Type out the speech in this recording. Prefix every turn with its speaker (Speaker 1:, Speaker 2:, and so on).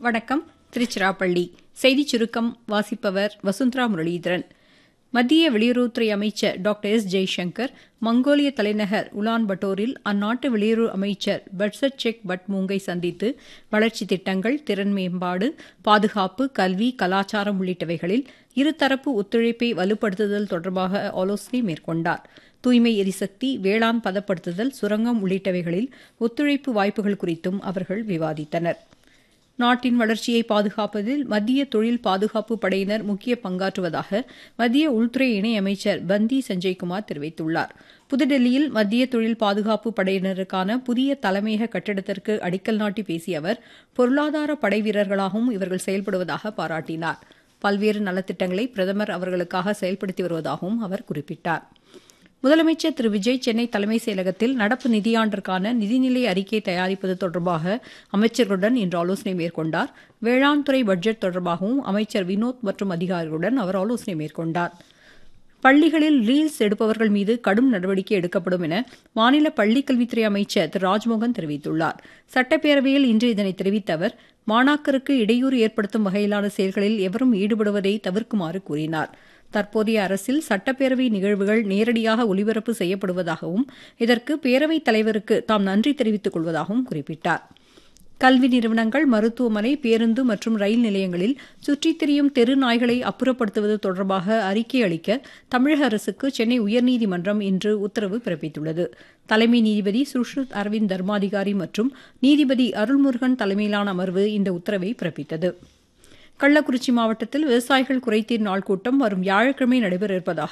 Speaker 1: வணக்கம் திருச்சிராப்பள்ளி செய்திச் சுருக்கம் வாசிப்பவர் வசுந்தரா முரளீதரன் மத்திய வெளியுறவுத்துறை அமைச்சர் டாக்டர் எஸ் ஜெய்சங்கர் மங்கோலிய தலைநகர் உலான் பட்டோரில் அந்நாட்டு வெளியுறவு அமைச்சர் பட்சட் செக் பட்மூங்கை சந்தித்து வளர்ச்சித் திட்டங்கள் திறன் மேம்பாடு பாதுகாப்பு கல்வி கலாச்சாரம் உள்ளிட்டவைகளில் இருதரப்பு ஒத்துழைப்பை வலுப்படுத்துதல் தொடர்பாக ஆலோசனை மேற்கொண்டார் தூய்மை எரிசக்தி வேளாண் பதப்படுத்துதல் சுரங்கம் உள்ளிட்டவைகளில் ஒத்துழைப்பு வாய்ப்புகள் குறித்தும் அவர்கள் விவாதித்தனர் நாட்டின் வளர்ச்சியை பாதுகாப்பதில் மத்திய தொழில் பாதுகாப்பு படையினர் முக்கிய பங்காற்றுவதாக மத்திய உள்துறை இணையமைச்சர் பந்தி சஞ்சய்குமார் தெரிவித்துள்ளார் புதுடெல்லியில் மத்திய தொழில் பாதுகாப்பு படையினருக்கான புதிய தலைமையக கட்டிடத்திற்கு அடிக்கல் நாட்டி பேசிய அவர் பொருளாதார படை வீரர்களாகவும் இவர்கள் செயல்படுவதாக பாராட்டினார் பல்வேறு நலத்திட்டங்களை பிரதமர் அவர்களுக்காக செயல்படுத்தி வருவதாகவும் அவர் குறிப்பிட்டார் முதலமைச்சர் திரு விஜய் சென்னை தலைமைச் செயலகத்தில் நடப்பு நிதியாண்டிற்கான நிதிநிலை அறிக்கை தயாரிப்பது தொடர்பாக அமைச்சர்களுடன் இன்று ஆலோசனை மேற்கொண்டார் வேளாண் துறை பட்ஜெட் தொடர்பாகவும் அமைச்சர் வினோத் மற்றும் அதிகாரிகளுடன் அவர் ஆலோசனை மேற்கொண்டார் பள்ளிகளில் ரீல்ஸ் எடுப்பவர்கள் மீது கடும் நடவடிக்கை எடுக்கப்படும் என மாநில பள்ளிக்கல்வித்துறை அமைச்சர் திரு ராஜ்மோகன் தெரிவித்துள்ளார் சட்டப்பேரவையில் இன்று இதனை தெரிவித்த அவர் மாணாக்கருக்கு இடையூறு ஏற்படுத்தும் வகையிலான செயல்களில் எவரும் ஈடுபடுவதை தவிர்க்குமாறு கூறினார் தற்போதைய அரசில் சட்டப்பேரவை நிகழ்வுகள் நேரடியாக ஒலிபரப்பு செய்யப்படுவதாகவும் இதற்கு பேரவைத் தலைவருக்கு தாம் நன்றி தெரிவித்துக் கொள்வதாகவும் குறிப்பிட்டார் கல்வி நிறுவனங்கள் மருத்துவமனை பேருந்து மற்றும் ரயில் நிலையங்களில் சுற்றித் திரியும் தெரு நாய்களை அப்புறப்படுத்துவது தொடர்பாக அறிக்கை அளிக்க தமிழக அரசுக்கு சென்னை உயர்நீதிமன்றம் இன்று உத்தரவு பிறப்பித்துள்ளது தலைமை நீதிபதி சுஷ்ருத் அரவிந்த் தர்மாதிகாரி மற்றும் நீதிபதி அருள்முருகன் தலைமையிலான அமர்வு இந்த உத்தரவை பிறப்பித்தது கள்ளக்குறிச்சி மாவட்டத்தில் விவசாயிகள் குறைதீர் நாள் கூட்டம் வரும் வியாழக்கிழமை நடைபெற இருப்பதாக